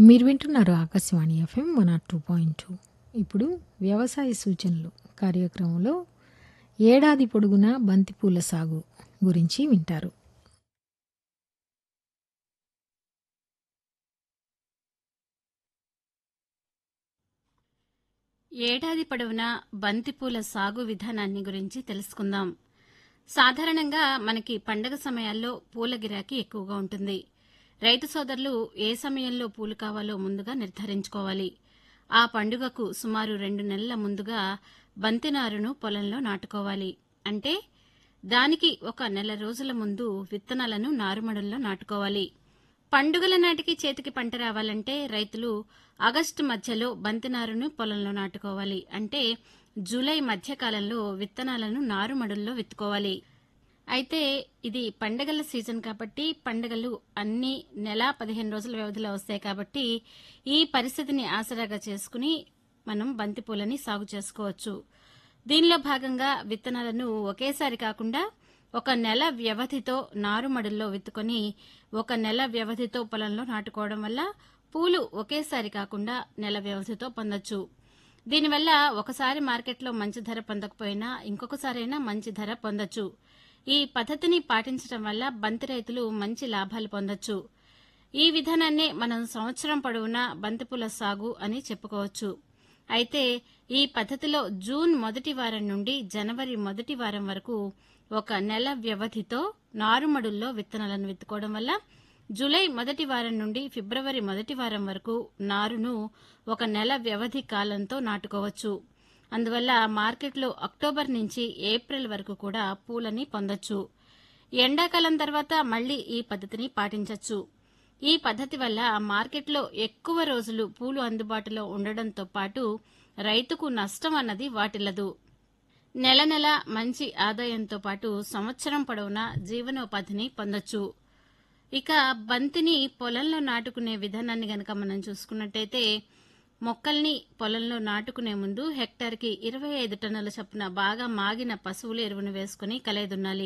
మీరు వింటున్నారు Akashvani FM one R two point two ఇప్పుడు వ్యవసాయ సూచనలు కార్యక్రమంలో ఏడాది పొడుగునా బంతిపూల సాగు గురించి వింటారు ఏడాది పొడవునా బంతిపూల సాగు విధానాన్ని గురించి తెలుసుకుందాం సాధారణంగా మనకి పండగ సమయాల్లో పూల గిరాకీ ఎక్కువగా ఉంటుంది రైతు సోదరులు ఏ సమయంలో పూలు కావాలో ముందుగా నిర్ధారించుకోవాలి ఆ పండుగకు సుమారు రెండు నెలల ముందుగా బంతినారును పొలంలో నాటుకోవాలి అంటే దానికి ఒక నెల రోజుల ముందు విత్తనాలను నారుమడుల్లో నాటుకోవాలి పండుగల నాటికి చేతికి పంట రావాలంటే రైతులు ఆగస్టు మధ్యలో బంతినారును పొలంలో నాటుకోవాలి అంటే జూలై మధ్యకాలంలో విత్తనాలను నారుమడుల్లో విత్తుకోవాలి అయితే ఇది పండగల సీజన్ కాబట్టి పండగలు అన్ని నెల పదిహేను రోజుల వ్యవధిలో వస్తాయి కాబట్టి ఈ పరిస్థితిని ఆసరాగా చేసుకుని మనం బంతిపూలని సాగు చేసుకోవచ్చు దీనిలో భాగంగా విత్తనాలను ఒకేసారి కాకుండా ఒక నెల వ్యవధితో నారుమడుల్లో విత్తుకొని ఒక నెల వ్యవధితో పొలంలో నాటుకోవడం వల్ల పూలు ఒకేసారి కాకుండా నెల వ్యవధితో పొందొచ్చు దీనివల్ల ఒకసారి మార్కెట్లో మంచి ధర పొందకపోయినా ఇంకొకసారైనా మంచి ధర పొందొచ్చు ఈ పద్ధతిని పాటించడం వల్ల బంతి రైతులు మంచి లాభాలు పొందొచ్చు ఈ విధానాన్నే మనం సంవత్సరం పొడవునా బంతిపూల సాగు అని చెప్పుకోవచ్చు అయితే ఈ పద్ధతిలో జూన్ మొదటి వారం నుండి జనవరి మొదటి వారం వరకు ఒక నెల వ్యవధితో నారుమడుల్లో విత్తనాలను విత్తుకోవడం వల్ల జూలై మొదటి వారం నుండి ఫిబ్రవరి మొదటి వారం వరకు నారును ఒక నెల వ్యవధి కాలంతో నాటుకోవచ్చు అందువల్ల మార్కెట్లో అక్టోబర్ నుంచి ఏప్రిల్ వరకు కూడా పూలని పొందొచ్చు ఎండాకాలం తర్వాత మళ్లీ ఈ పద్ధతిని పాటించవచ్చు ఈ పద్ధతి వల్ల మార్కెట్లో ఎక్కువ రోజులు పూలు అందుబాటులో ఉండడంతో పాటు రైతుకు నష్టం అన్నది వాటిల్లదు నెల నెల మంచి ఆదాయంతో పాటు సంవత్సరం పొడవునా జీవనోపాధిని పొందొచ్చు ఇక బంతిని పొలంలో నాటుకునే విధానాన్ని గనక మనం చూసుకున్నట్టయితే మొక్కల్ని పొలంలో నాటుకునే ముందు హెక్టార్కి ఇరవై ఐదు టన్నుల చొప్పున బాగా మాగిన పశువుల ఎరువును వేసుకుని కలయదున్నాలి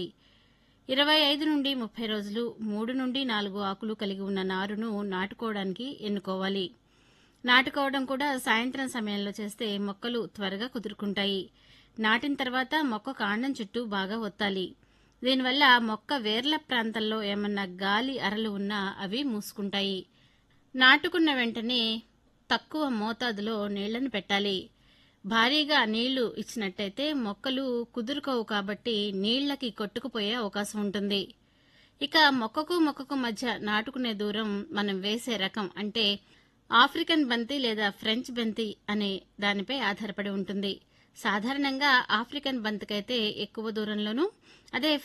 ఇరవై ఐదు నుండి ముప్పై రోజులు మూడు నుండి నాలుగు ఆకులు కలిగి ఉన్న నారును నాటుకోవడానికి ఎన్నుకోవాలి నాటుకోవడం కూడా సాయంత్రం సమయంలో చేస్తే మొక్కలు త్వరగా కుదురుకుంటాయి నాటిన తర్వాత మొక్క కాండం చుట్టూ బాగా ఒత్తాలి దీనివల్ల మొక్క వేర్ల ప్రాంతంలో ఏమన్నా గాలి అరలు ఉన్నా అవి మూసుకుంటాయి నాటుకున్న వెంటనే తక్కువ మోతాదులో నీళ్లను పెట్టాలి భారీగా నీళ్లు ఇచ్చినట్టయితే మొక్కలు కుదురుకోవు కాబట్టి నీళ్లకి కొట్టుకుపోయే అవకాశం ఉంటుంది ఇక మొక్కకు మొక్కకు మధ్య నాటుకునే దూరం మనం వేసే రకం అంటే ఆఫ్రికన్ బంతి లేదా ఫ్రెంచ్ బంతి అనే దానిపై ఆధారపడి ఉంటుంది సాధారణంగా ఆఫ్రికన్ బంతికైతే ఎక్కువ దూరంలోనూ అదే